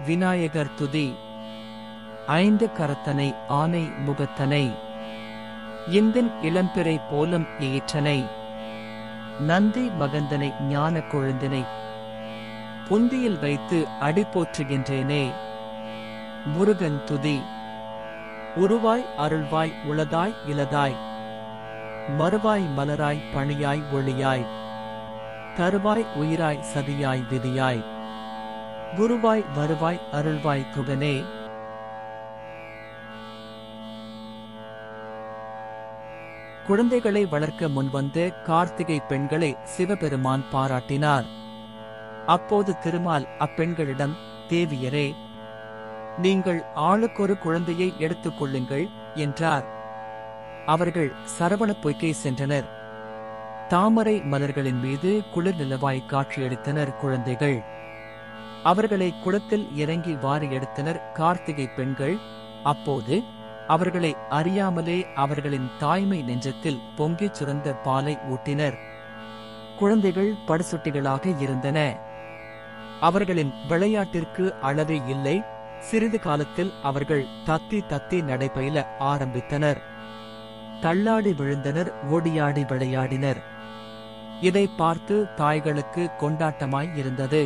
விநாயகர் துதி ஐந்து கரத்தனை ஆனை முகத்தனை இந்தின் இளம்பிறை போலும் ஈற்றனை நந்தி மகந்தனை ஞான கொழுந்தினை புந்தியில் வைத்து அடி போற்றுகின்றேனே முருகன் துதி உருவாய் அருள்வாய் உளதாய் இலதாய் மறுவாய் மலராய் பணியாய் ஒளியாய் தருவாய் உயிராய் சதியாய் விதியாய் குருவாய் வருவாய் அருள்வாய் குகனே குழந்தைகளை வளர்க்க முன்வந்த கார்த்திகை பெண்களை சிவபெருமான் பாராட்டினார் அப்போது திருமால் அப்பெண்களிடம் தேவியரே நீங்கள் ஆளுக்கொரு குழந்தையை எடுத்துக் கொள்ளுங்கள் என்றார் அவர்கள் சரவண பொய்க்கை சென்றனர் தாமரை மலர்களின் மீது குளிர் நிலவாய் காட்சியளித்தனர் குழந்தைகள் அவர்களை குளத்தில் இறங்கி வாரி எடுத்தனர் கார்த்திகை பெண்கள் அப்போது அவர்களை அறியாமலே அவர்களின் தாய்மை நெஞ்சத்தில் பொங்கிச் சுரந்த பாலை ஊட்டினர் குழந்தைகள் படுசுட்டிகளாக இருந்தன அவர்களின் விளையாட்டிற்கு அளவே இல்லை சிறிது காலத்தில் அவர்கள் தத்தி தத்தி நடைபயில ஆரம்பித்தனர் தள்ளாடி விழுந்தனர் ஓடியாடி விளையாடினர் இதை பார்த்து தாய்களுக்கு கொண்டாட்டமாய் இருந்தது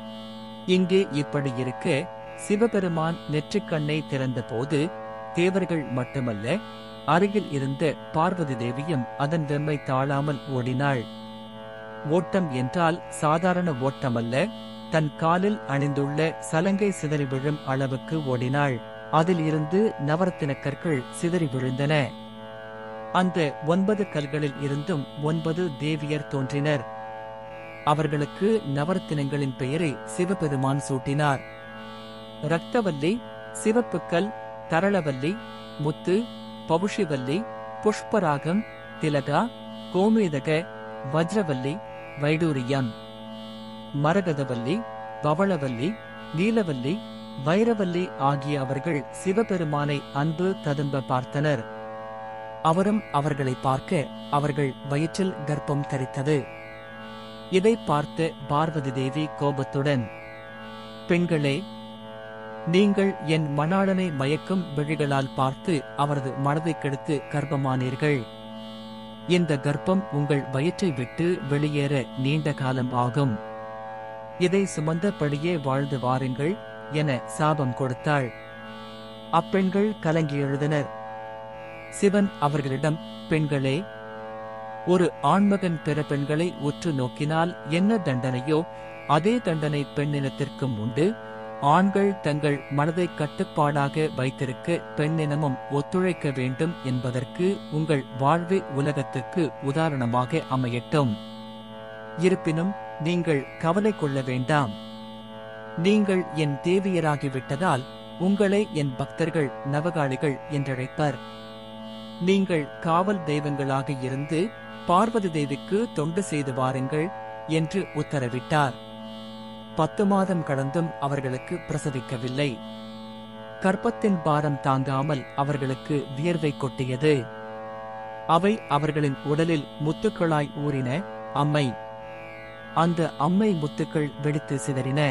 இங்கே இப்படி இருக்க சிவபெருமான் நெற்றிக்கண்ணை திறந்தபோது தேவர்கள் மட்டுமல்ல அருகில் இருந்த பார்வதி தேவியும் அதன் வெம்மை தாழாமல் ஓடினாள் ஓட்டம் என்றால் சாதாரண ஓட்டமல்ல தன் காலில் அணிந்துள்ள சலங்கை சிதறி விழும் அளவுக்கு ஓடினாள் அதில் இருந்து நவரத்தின கற்கள் சிதறி விழுந்தன அந்த ஒன்பது கல்களில் இருந்தும் ஒன்பது தேவியர் தோன்றினர் அவர்களுக்கு நவரத்தினங்களின் பெயரை சிவபெருமான் சூட்டினார் ரக்தவல்லி சிவப்புக்கல் தரளவல்லி முத்து பவுஷிவல்லி புஷ்பராகம் திலகா கோமேதக வஜ்ரவல்லி வைடூரியம் மரகதவல்லி பவளவல்லி நீலவல்லி வைரவல்லி ஆகிய அவர்கள் சிவபெருமானை அன்பு ததும்ப பார்த்தனர் அவரும் அவர்களை பார்க்க அவர்கள் வயிற்றில் கர்ப்பம் தரித்தது இதை பார்த்த பார்வதி தேவி கோபத்துடன் பெண்களே நீங்கள் என் மணாளனை மயக்கும் விழிகளால் பார்த்து அவரது மனதை கெடுத்து கர்ப்பமானீர்கள் இந்த கர்ப்பம் உங்கள் வயிற்றை விட்டு வெளியேற நீண்ட காலம் ஆகும் இதை சுமந்தபடியே வாழ்ந்து வாருங்கள் என சாபம் கொடுத்தாள் அப்பெண்கள் கலங்கி எழுதினர் சிவன் அவர்களிடம் பெண்களே ஒரு ஆண்மகன் பிற பெண்களை உற்று நோக்கினால் என்ன தண்டனையோ அதே தண்டனை பெண்ணினத்திற்கும் உண்டு ஆண்கள் தங்கள் மனதை கட்டுப்பாடாக வைத்திருக்க பெண்ணினமும் ஒத்துழைக்க வேண்டும் என்பதற்கு உங்கள் வாழ்வே உலகத்துக்கு உதாரணமாக அமையட்டும் இருப்பினும் நீங்கள் கவலை கொள்ள வேண்டாம் நீங்கள் என் தேவியராகிவிட்டதால் உங்களை என் பக்தர்கள் நவகாளிகள் என்றழைப்பர் நீங்கள் காவல் தெய்வங்களாக இருந்து பார்வதி தேவிக்கு தொண்டு செய்து வாருங்கள் என்று உத்தரவிட்டார் பத்து மாதம் கடந்தும் அவர்களுக்கு பிரசவிக்கவில்லை கற்பத்தின் பாரம் தாங்காமல் அவர்களுக்கு வியர்வை கொட்டியது அவை அவர்களின் உடலில் முத்துக்களாய் ஊறின அம்மை அந்த அம்மை முத்துக்கள் வெடித்து சிதறின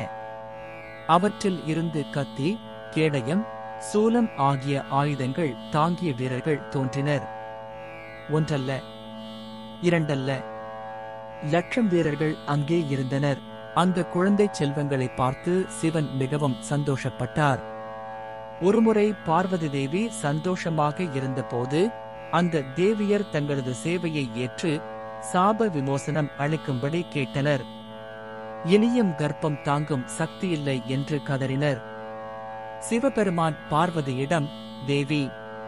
அவற்றில் இருந்து கத்தி கேடயம் சூலம் ஆகிய ஆயுதங்கள் தாங்கிய வீரர்கள் தோன்றினர் ஒன்றல்ல இரண்டல்ல லட்சம் வீரர்கள் அங்கே இருந்தனர் அந்த குழந்தை செல்வங்களை பார்த்து சிவன் மிகவும் சந்தோஷப்பட்டார் ஒருமுறை பார்வதி தேவி சந்தோஷமாக இருந்தபோது அந்த தேவியர் தங்களது சேவையை ஏற்று சாப விமோசனம் அளிக்கும்படி கேட்டனர் இனியும் கர்ப்பம் தாங்கும் சக்தியில்லை என்று கதறினர் சிவபெருமான் பார்வதியிடம் தேவி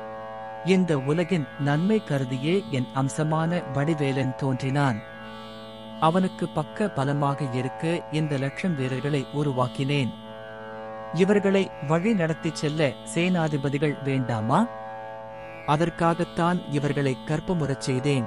இந்த உலகின் நன்மை கருதியே என் அம்சமான வடிவேலன் தோன்றினான் அவனுக்கு பக்க பலமாக இருக்க இந்த லட்சம் வீரர்களை உருவாக்கினேன் இவர்களை வழி நடத்திச் செல்ல சேனாதிபதிகள் வேண்டாமா அதற்காகத்தான் இவர்களை கற்பமுறச் செய்தேன்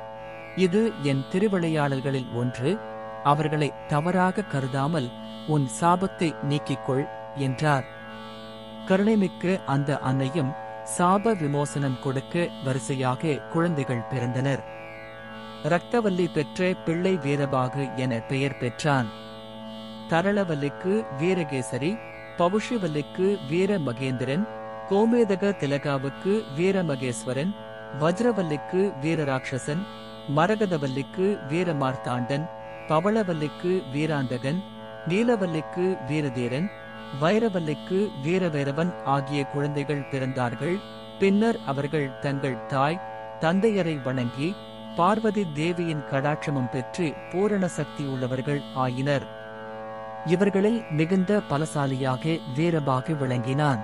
இது என் திருவிளையாடல்களில் ஒன்று அவர்களை தவறாக கருதாமல் உன் சாபத்தை நீக்கிக்கொள் என்றார் கருணைமிக்க அந்த அன்னையும் சாப விமோசனம் கொடுக்க வரிசையாக குழந்தைகள் பிறந்தனர் ரக்தவல்லி பெற்ற பிள்ளை வீரபாகு என பெயர் பெற்றான் தரளவல்லிக்கு வீரகேசரி பவுஷிவல்லிக்கு வீர மகேந்திரன் கோமேதக திலகாவுக்கு வீரமகேஸ்வரன் வஜ்ரவல்லிக்கு வீரராட்சசன் மரகதவல்லிக்கு வீரமார்த்தாண்டன் பவளவல்லிக்கு வீராந்தகன் நீலவல்லிக்கு வீரதீரன் வைரவல்லிக்கு வீரவேரவன் ஆகிய குழந்தைகள் பிறந்தார்கள் பின்னர் அவர்கள் தங்கள் தாய் தந்தையரை வணங்கி பார்வதி தேவியின் கடாட்சமும் பெற்று பூரண சக்தி உள்ளவர்கள் ஆயினர் இவர்களில் மிகுந்த பலசாலியாக வீரபாக விளங்கினான்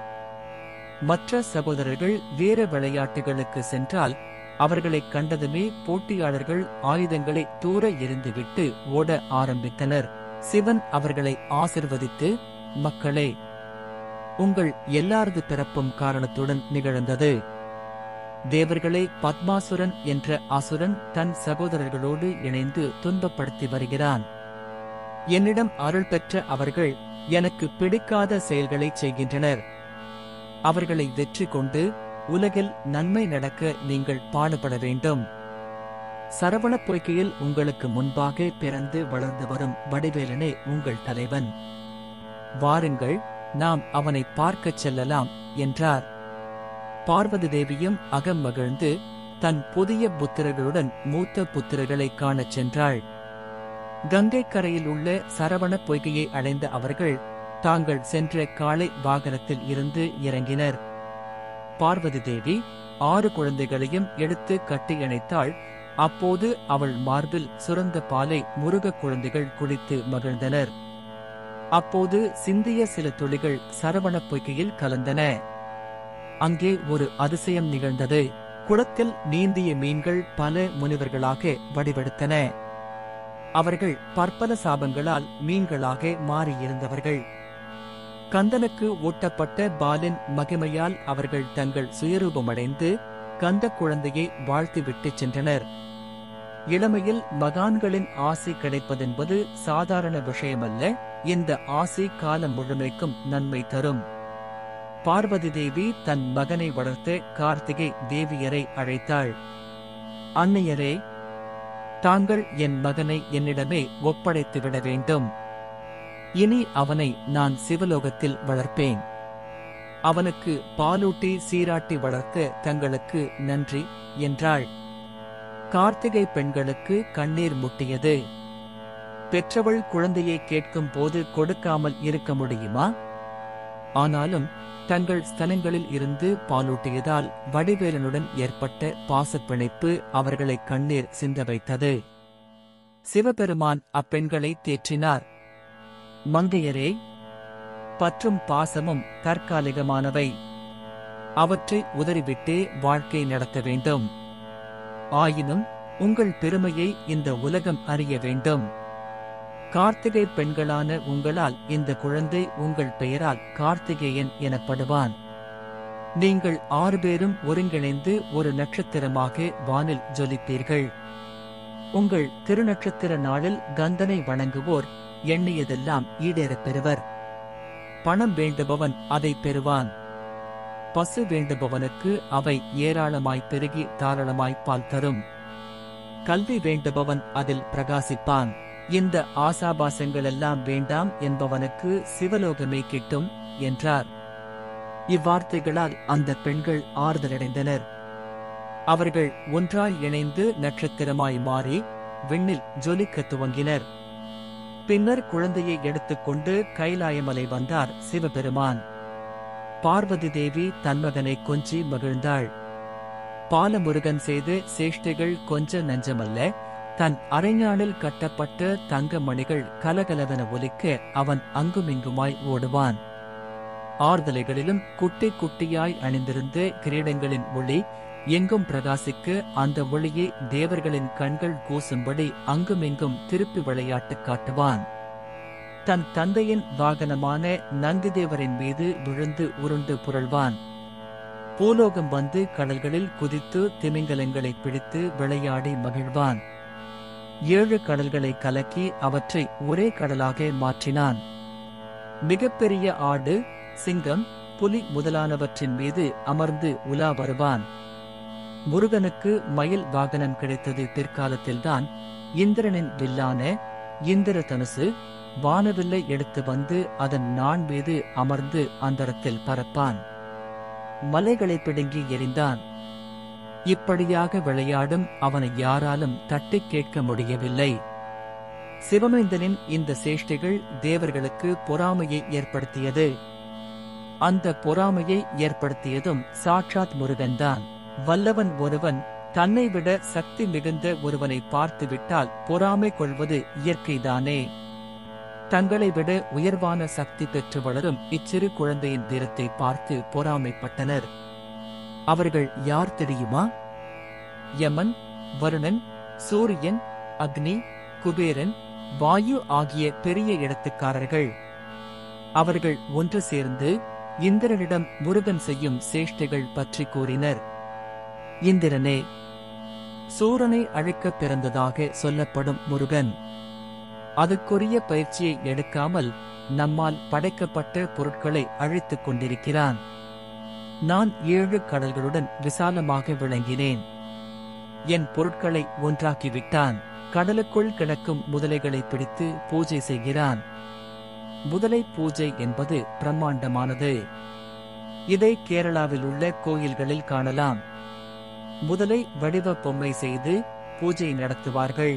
மற்ற சகோதரர்கள் வீர விளையாட்டுகளுக்கு சென்றால் அவர்களைக் கண்டதுமே போட்டியாளர்கள் ஆயுதங்களை தூர எறிந்துவிட்டு ஓட ஆரம்பித்தனர் சிவன் அவர்களை ஆசிர்வதித்து மக்களே உங்கள் எல்லாரது பிறப்பும் காரணத்துடன் நிகழ்ந்தது தேவர்களே பத்மாசுரன் என்ற அசுரன் தன் சகோதரர்களோடு இணைந்து துன்பப்படுத்தி வருகிறான் என்னிடம் அருள் பெற்ற அவர்கள் எனக்கு பிடிக்காத செயல்களை செய்கின்றனர் அவர்களை வெற்றி கொண்டு உலகில் நன்மை நடக்க நீங்கள் பாடுபட வேண்டும் சரவண பொய்கையில் உங்களுக்கு முன்பாக பிறந்து வளர்ந்து வரும் வடிவேலனே உங்கள் தலைவன் வாருங்கள் நாம் அவனை பார்க்கச் செல்லலாம் என்றார் பார்வதி தேவியும் அகம் மகிழ்ந்து தன் புதிய புத்திரர்களுடன் மூத்த புத்திரர்களை காணச் சென்றாள் கங்கை கரையில் உள்ள சரவண பொய்கையை அடைந்த அவர்கள் தாங்கள் சென்ற காளை வாகனத்தில் இருந்து இறங்கினர் பார்வதி தேவி ஆறு குழந்தைகளையும் எடுத்து கட்டி அணைத்தாள் அப்போது அவள் மார்பில் சுரந்த பாலை முருக குழந்தைகள் குடித்து மகிழ்ந்தனர் அப்போது சிந்திய சில துளிகள் சரவண பொய்கையில் கலந்தன அங்கே ஒரு அதிசயம் நிகழ்ந்தது குளத்தில் நீந்திய மீன்கள் பல முனிவர்களாக வடிவெடுத்தன அவர்கள் பற்பல சாபங்களால் மீன்களாக மாறியிருந்தவர்கள் கந்தனுக்கு ஊட்டப்பட்ட பாலின் மகிமையால் அவர்கள் தங்கள் சுயரூபமடைந்து கந்த குழந்தையை வாழ்த்துவிட்டு சென்றனர் இளமையில் மகான்களின் ஆசை கிடைப்பதென்பது சாதாரண விஷயமல்ல இந்த ஆசை காலம் முழுமைக்கும் நன்மை தரும் பார்வதி தேவி தன் மகனை வளர்த்த கார்த்திகை தேவியரை அழைத்தாள் அன்னையரே தாங்கள் என் மகனை என்னிடமே ஒப்படைத்து விட வேண்டும் இனி அவனை நான் சிவலோகத்தில் வளர்ப்பேன் அவனுக்கு பாலூட்டி சீராட்டி வளர்த்த தங்களுக்கு நன்றி என்றாள் கார்த்திகை பெண்களுக்கு கண்ணீர் முட்டியது பெற்றவள் குழந்தையை கேட்கும் போது கொடுக்காமல் இருக்க முடியுமா ஆனாலும் தங்கள் ஸ்தனங்களில் இருந்து பாலூட்டியதால் வடிவேலனுடன் ஏற்பட்ட பாசப்பிணைப்பு அவர்களை கண்ணீர் சிந்த வைத்தது சிவபெருமான் அப்பெண்களை தேற்றினார் மங்கையரே பற்றும் பாசமும் தற்காலிகமானவை அவற்றை உதறிவிட்டே வாழ்க்கை நடத்த வேண்டும் ஆயினும் உங்கள் பெருமையை இந்த உலகம் அறிய வேண்டும் கார்த்திகை பெண்களான உங்களால் இந்த குழந்தை உங்கள் பெயரால் கார்த்திகேயன் எனப்படுவான் நீங்கள் ஆறு பேரும் ஒருங்கிணைந்து ஒரு நட்சத்திரமாக வானில் ஜொலிப்பீர்கள் உங்கள் திருநட்சத்திர நாளில் கந்தனை வணங்குவோர் எண்ணியதெல்லாம் ஈடேறப் பெறுவர் பணம் வேண்டுபவன் அதை பெறுவான் பசு வேண்டுபவனுக்கு அவை ஏராளமாய் பெருகி தாராளமாய் பால் தரும் கல்வி வேண்டுபவன் அதில் பிரகாசிப்பான் இந்த ஆசாபாசங்களெல்லாம் வேண்டாம் என்பவனுக்கு சிவலோகமே கிட்டும் என்றார் இவ்வார்த்தைகளால் அந்த பெண்கள் ஆறுதலடைந்தனர் அவர்கள் ஒன்றாய் இணைந்து நட்சத்திரமாய் மாறி விண்ணில் ஜொலிக்கத் துவங்கினர் பின்னர் குழந்தையை எடுத்துக்கொண்டு கைலாயமலை வந்தார் சிவபெருமான் பார்வதி தேவி தன்மகனை கொஞ்சி மகிழ்ந்தாள் பாலமுருகன் செய்த சேஷ்டைகள் கொஞ்ச நஞ்சமல்ல தன் அரைஞானில் கட்டப்பட்ட தங்க மணிகள் கலகலவென ஒலிக்க அவன் அங்குமிங்குமாய் ஓடுவான் ஆர்தலைகளிலும் குட்டி குட்டியாய் அணிந்திருந்த கிரீடங்களின் ஒளி எங்கும் பிரகாசிக்க அந்த ஒளியை தேவர்களின் கண்கள் கூசும்படி அங்குமிங்கும் திருப்பி விளையாட்டு காட்டுவான் தன் தந்தையின் வாகனமான நந்திதேவரின் மீது விழுந்து உருண்டு புரள்வான் பூலோகம் வந்து கடல்களில் குதித்து திமிங்கலங்களை பிடித்து விளையாடி மகிழ்வான் ஏழு கடல்களை கலக்கி அவற்றை ஒரே கடலாக மாற்றினான் மிகப்பெரிய ஆடு சிங்கம் புலி முதலானவற்றின் மீது அமர்ந்து உலா வருவான் முருகனுக்கு மயில் வாகனம் கிடைத்தது பிற்காலத்தில்தான் இந்திரனின் வில்லான இந்திர தனுசு வானவில்லை எடுத்து வந்து அதன் நாண் மீது அமர்ந்து அந்தரத்தில் பறப்பான் மலைகளை பிடுங்கி எறிந்தான் இப்படியாக விளையாடும் அவனை யாராலும் தட்டிக் கேட்க முடியவில்லை சிவமைந்தனின் இந்த சேஷ்டைகள் தேவர்களுக்கு பொறாமையை ஏற்படுத்தியது அந்த பொறாமையை ஏற்படுத்தியதும் சாட்சாத் முருகன்தான் வல்லவன் ஒருவன் தன்னை விட சக்தி மிகுந்த ஒருவனை பார்த்துவிட்டால் பொறாமை கொள்வது இயற்கைதானே தங்களை விட உயர்வான சக்தி பெற்று வளரும் இச்சிறு குழந்தையின் வீரத்தை பார்த்து பொறாமைப்பட்டனர் அவர்கள் யார் தெரியுமா யமன் வருணன் சூரியன் அக்னி குபேரன் வாயு ஆகிய பெரிய இடத்துக்காரர்கள் அவர்கள் ஒன்று சேர்ந்து இந்திரனிடம் முருகன் செய்யும் சேஷ்டைகள் பற்றி கூறினர் இந்திரனே சூரனை அழிக்கப் பிறந்ததாக சொல்லப்படும் முருகன் அதுக்குரிய பயிற்சியை எடுக்காமல் நம்மால் படைக்கப்பட்ட பொருட்களை அழித்துக் கொண்டிருக்கிறான் நான் ஏழு கடல்களுடன் விசாலமாக விளங்கினேன் என் பொருட்களை ஒன்றாக்கிவிட்டான் கடலுக்குள் கிடக்கும் முதலைகளை பிடித்து பூஜை செய்கிறான் முதலை பூஜை என்பது பிரம்மாண்டமானது இதை கேரளாவில் உள்ள கோயில்களில் காணலாம் முதலை வடிவ பொம்மை செய்து பூஜை நடத்துவார்கள்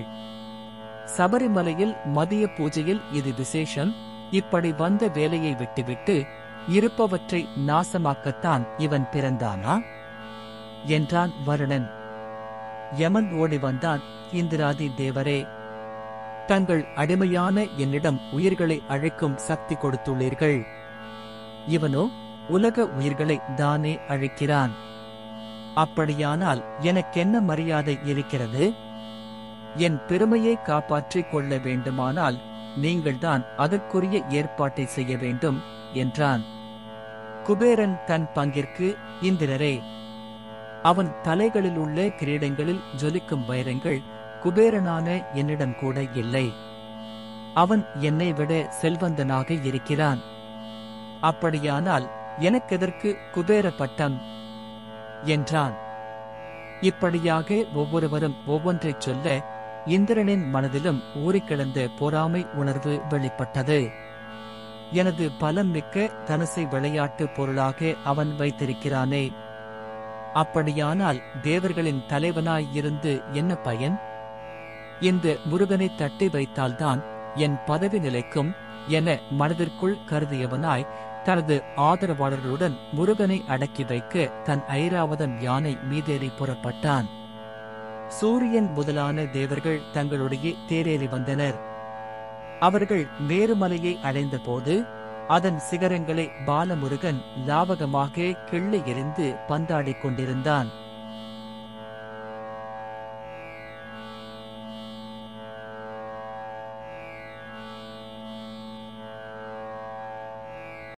சபரிமலையில் மதிய பூஜையில் இது விசேஷம் இப்படி வந்த வேலையை விட்டுவிட்டு இருப்பவற்றை நாசமாக்கத்தான் இவன் பிறந்தானா என்றான் வருணன் யமன் ஓடி வந்தான் இந்திராதி தேவரே தங்கள் அடிமையான என்னிடம் உயிர்களை அழைக்கும் சக்தி கொடுத்துள்ளீர்கள் இவனோ உலக உயிர்களை தானே அழைக்கிறான் அப்படியானால் எனக்கென்ன மரியாதை இருக்கிறது என் பெருமையை காப்பாற்றிக் கொள்ள வேண்டுமானால் நீங்கள்தான் அதற்குரிய ஏற்பாட்டை செய்ய வேண்டும் என்றான் குபேரன் தன் பங்கிற்கு இந்திரரே அவன் தலைகளில் உள்ள கிரீடங்களில் ஜொலிக்கும் வைரங்கள் குபேரனான என்னிடம் கூட இல்லை அவன் என்னை விட செல்வந்தனாக இருக்கிறான் அப்படியானால் எனக்கெதற்கு குபேர பட்டம் என்றான் இப்படியாக ஒவ்வொருவரும் ஒவ்வொன்றைச் சொல்ல இந்திரனின் மனதிலும் ஊறிக்கிடந்த பொறாமை உணர்வு வெளிப்பட்டது எனது பலம் மிக்க தனுசை விளையாட்டு பொருளாக அவன் வைத்திருக்கிறானே அப்படியானால் தேவர்களின் தலைவனாயிருந்து என்ன பயன் இந்த முருகனை தட்டி வைத்தால்தான் என் பதவி நிலைக்கும் என மனதிற்குள் கருதியவனாய் தனது ஆதரவாளர்களுடன் முருகனை அடக்கி வைக்க தன் ஐராவதம் யானை மீதேறி புறப்பட்டான் சூரியன் முதலான தேவர்கள் தங்களுடைய தேரேறி வந்தனர் அவர்கள் மேருமலையை அடைந்தபோது அதன் சிகரங்களை பாலமுருகன் லாவகமாக கிள்ளி எறிந்து பந்தாடிக் கொண்டிருந்தான்